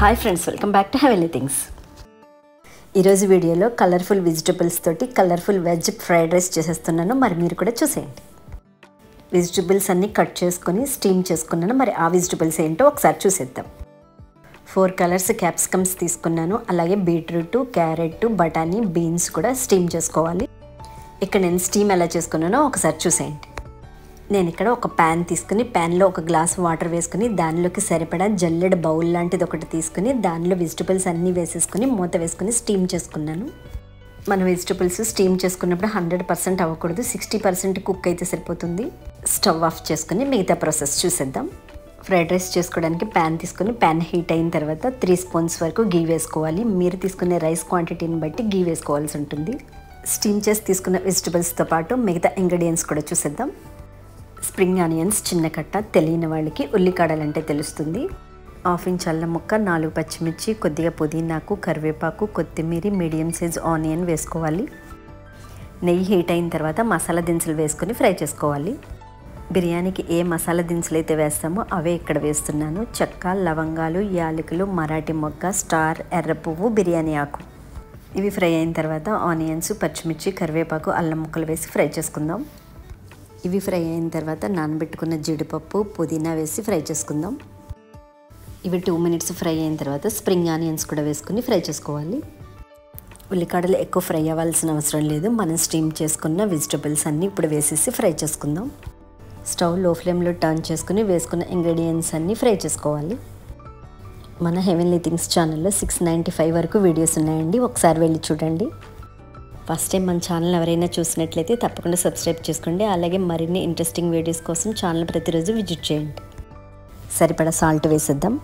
hi friends welcome back to heavenly things ఈరోజు వీడియోలో colourful vegetables తోటి కలర్ఫుల్ వెజ్ ఫ్రైడ్ రైస్ చేసేస్తున్నాను మరి మీరు కూడా చూసేయండి వెజిటబుల్స్ అన్నీ కట్ చేసుకొని స్టీమ్ చేసుకున్నాను మరి ఆ వెజిటబుల్స్ ఏంటో ఒకసారి చూసేద్దాం ఫోర్ కలర్స్ క్యాప్సికమ్స్ తీసుకున్నాను అలాగే బీట్రూట్ క్యారెట్ బఠానీ బీన్స్ కూడా స్టీమ్ చేసుకోవాలి ఇక్కడ నేను స్టీమ్ ఎలా చేసుకున్నానో ఒకసారి చూసేయండి నేను ఇక్కడ ఒక ప్యాన్ తీసుకుని ప్యాన్లో ఒక గ్లాస్ వాటర్ వేసుకుని దానిలోకి సరిపడా జల్లెడ బౌల్ లాంటిది ఒకటి తీసుకుని దానిలో వెజిటబుల్స్ అన్నీ వేసేసుకుని మూత వేసుకుని స్టీమ్ చేసుకున్నాను మన వెజిటబుల్స్ స్టీమ్ చేసుకున్నప్పుడు హండ్రెడ్ పర్సెంట్ అవ్వకూడదు సిక్స్టీ పర్సెంట్ కుక్ అయితే సరిపోతుంది స్టవ్ ఆఫ్ చేసుకుని మిగతా ప్రాసెస్ చూసేద్దాం ఫ్రైడ్ రైస్ చేసుకోవడానికి ప్యాన్ తీసుకుని ప్యాన్ హీట్ అయిన తర్వాత త్రీ స్పూన్స్ వరకు గీ వేసుకోవాలి మీరు తీసుకునే రైస్ క్వాంటిటీని బట్టి గీ వేసుకోవాల్సి ఉంటుంది స్టీమ్ చేసి తీసుకున్న వెజిటబుల్స్తో పాటు మిగతా ఇంగ్రీడియంట్స్ కూడా చూసేద్దాం స్ప్రింగ్ ఆనియన్స్ చిన్న కట్ట తెలియని వాళ్ళకి ఉల్లికాడలంటే తెలుస్తుంది హాఫ్ ఇంచ్ అల్లం ముక్క నాలుగు పచ్చిమిర్చి కొద్దిగా పుదీనాకు కరివేపాకు కొత్తిమీర మీడియం సైజ్ ఆనియన్ వేసుకోవాలి నెయ్యి హీట్ అయిన తర్వాత మసాలా దినుసులు వేసుకొని ఫ్రై చేసుకోవాలి బిర్యానీకి ఏ మసాలా దినుసులు అయితే వేస్తామో అవే ఇక్కడ వేస్తున్నాను చెక్క లవంగాలు యాలకులు మరాఠీ మొగ్గ స్టార్ ఎర్ర పువ్వు బిర్యానీ ఆకు ఇవి ఫ్రై అయిన తర్వాత ఆనియన్స్ పచ్చిమిర్చి కరివేపాకు అల్లం ముక్కలు వేసి ఫ్రై చేసుకుందాం ఇవి ఫ్రై అయిన తర్వాత నానబెట్టుకున్న జీడిపప్పు పుదీనా వేసి ఫ్రై చేసుకుందాం ఇవి టూ మినిట్స్ ఫ్రై అయిన తర్వాత స్ప్రింగ్ ఆనియన్స్ కూడా వేసుకుని ఫ్రై చేసుకోవాలి ఉల్లికాడలు ఎక్కువ ఫ్రై అవ్వాల్సిన అవసరం లేదు మనం స్టీమ్ చేసుకున్న వెజిటబుల్స్ అన్నీ ఇప్పుడు వేసేసి ఫ్రై చేసుకుందాం స్టవ్ లో ఫ్లేమ్లో టర్న్ చేసుకుని వేసుకున్న ఇంగ్రీడియంట్స్ అన్నీ ఫ్రై చేసుకోవాలి మన హెవెన్లీ థింగ్స్ ఛానల్లో సిక్స్ నైంటీ ఫైవ్ వరకు వీడియోస్ ఉన్నాయండి ఒకసారి వెళ్ళి చూడండి ఫస్ట్ టైం మన ఛానల్ ఎవరైనా చూసినట్లయితే తప్పకుండా సబ్స్క్రైబ్ చేసుకోండి అలాగే మరిన్ని ఇంట్రెస్టింగ్ వీడియోస్ కోసం ఛానల్ ప్రతిరోజు విజిట్ చేయండి సరిపడా సాల్ట్ వేసేద్దాం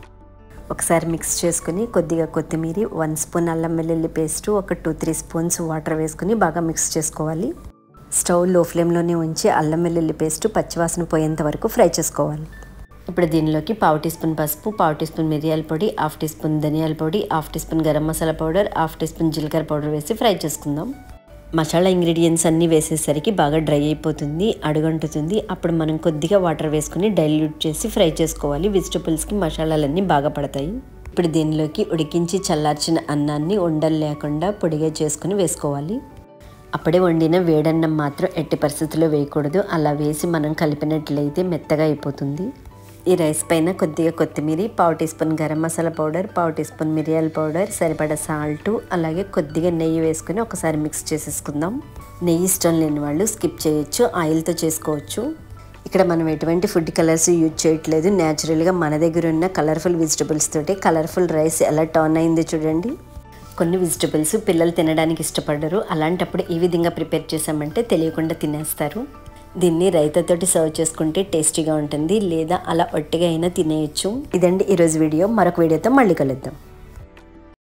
ఒకసారి మిక్స్ చేసుకుని కొద్దిగా కొత్తిమీర వన్ స్పూన్ అల్లం వెల్లుల్లి పేస్ట్ ఒక టూ త్రీ స్పూన్స్ వాటర్ వేసుకుని బాగా మిక్స్ చేసుకోవాలి స్టవ్ లో ఫ్లేమ్లోనే ఉంచి అల్లం వెల్లుల్లి పేస్ట్ పచ్చివాసన పోయేంత వరకు ఫ్రై చేసుకోవాలి ఇప్పుడు దీనిలోకి పావు టీ స్పూన్ పసుపు పావు టీ స్పూన్ మిరియాల పొడి హాఫ్ టీ స్పూన్ ధనియాల పొడి half teaspoon garam masala powder half teaspoon జీలకర్ర పౌడర్ వేసి ఫ్రై చేసుకుందాం మసాలా ఇంగ్రీడియంట్స్ అన్నీ వేసేసరికి బాగా డ్రై అయిపోతుంది అడుగంటుతుంది అప్పుడు మనం కొద్దిగా వాటర్ వేసుకుని డైల్యూట్ చేసి ఫ్రై చేసుకోవాలి వెజిటబుల్స్కి మసాలాలన్నీ బాగా పడతాయి ఇప్పుడు దీనిలోకి ఉడికించి చల్లార్చిన అన్నాన్ని ఉండలు లేకుండా పొడిగా చేసుకుని వేసుకోవాలి అప్పుడే వండిన వేడన్నం మాత్రం ఎట్టి పరిస్థితుల్లో వేయకూడదు అలా వేసి మనం కలిపినట్లయితే మెత్తగా అయిపోతుంది ఈ రైస్ పైన కొద్దిగా కొత్తిమీర పావు teaspoon garam masala powder పావు టీ స్పూన్ మిరియాల పౌడర్ సరిపడా సాల్ట్ అలాగే కొద్దిగా నెయ్యి వేసుకుని ఒకసారి మిక్స్ చేసేసుకుందాం నెయ్యి ఇష్టం లేని వాళ్ళు స్కిప్ చేయొచ్చు ఆయిల్తో చేసుకోవచ్చు ఇక్కడ మనం ఎటువంటి ఫుడ్ కలర్స్ యూజ్ చేయట్లేదు న్యాచురల్గా మన దగ్గర ఉన్న కలర్ఫుల్ వెజిటబుల్స్ తోటి కలర్ఫుల్ రైస్ ఎలా టర్న్ అయిందో చూడండి కొన్ని వెజిటబుల్స్ పిల్లలు తినడానికి ఇష్టపడరు అలాంటప్పుడు ఈ విధంగా ప్రిపేర్ చేసామంటే తెలియకుండా తినేస్తారు దీన్ని రైతాతోటి సర్వ్ చేసుకుంటే టేస్టీగా ఉంటుంది లేదా అలా ఒట్టిగా అయినా తినేయచ్చు ఇదండి ఈరోజు వీడియో మరొక వీడియోతో మళ్ళీ కలుద్దాం